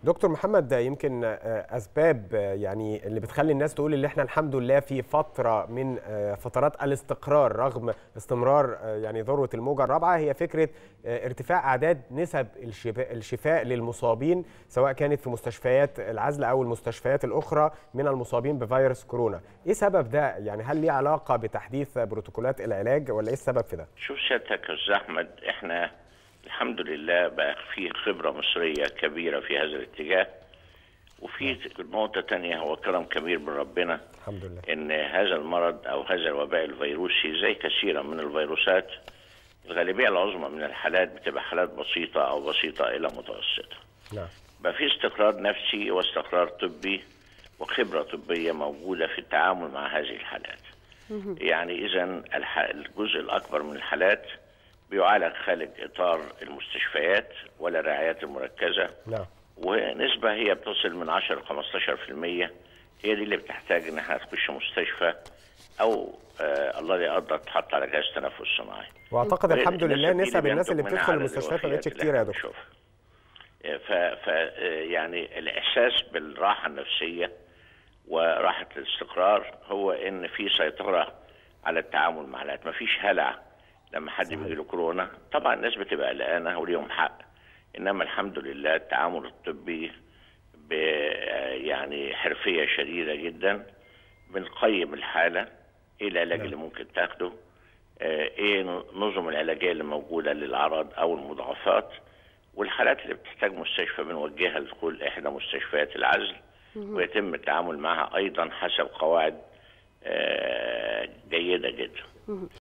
دكتور محمد يمكن اسباب يعني اللي بتخلي الناس تقول ان احنا الحمد لله في فتره من فترات الاستقرار رغم استمرار يعني ذروه الموجه الرابعه هي فكره ارتفاع اعداد نسب الشفاء للمصابين سواء كانت في مستشفيات العزل او المستشفيات الاخرى من المصابين بفيروس كورونا ايه سبب ده يعني هل ليه علاقه بتحديث بروتوكولات العلاج ولا ايه السبب في ده شوف سيادتك يا استاذ احمد احنا الحمد لله بقى في خبرة مصرية كبيرة في هذا الاتجاه وفي نقطة تانية هو كرم كبير من ربنا الحمد لله ان هذا المرض او هذا الوباء الفيروسي زي كثيرا من الفيروسات الغالبية العظمى من الحالات بتبقى حالات بسيطة او بسيطة الى متوسطة نعم بقى في استقرار نفسي واستقرار طبي وخبرة طبية موجودة في التعامل مع هذه الحالات يعني اذا الجزء الاكبر من الحالات بيعالج خارج اطار المستشفيات ولا الرعايات المركزه نعم ونسبه هي بتصل من 10 ل 15% هي دي اللي بتحتاج ان احنا تخش مستشفى او آه الله يقدر تحط على جهاز تنفس صناعي واعتقد الحمد لله النسب دي نسب الناس اللي بينتج منها بتدخل عدد المستشفيات ما الوفيات بقتش اللي كتير يا احنا دكتور بنشوفها. ف, ف يعني الاحساس بالراحه النفسيه وراحه الاستقرار هو ان في سيطره على التعامل مع الحالات مفيش هلع لما حد بيجي له كورونا طبعا الناس بتبقى قلقانه وليهم حق انما الحمد لله التعامل الطبي ب يعني حرفيه شديده جدا بنقيم الحاله ايه العلاج اللي ممكن تاخده آه، ايه النظم العلاجيه اللي موجوده للاعراض او المضاعفات والحالات اللي بتحتاج مستشفى بنوجهها لدخول احدى مستشفيات العزل ويتم التعامل معها ايضا حسب قواعد آه، جيده جدا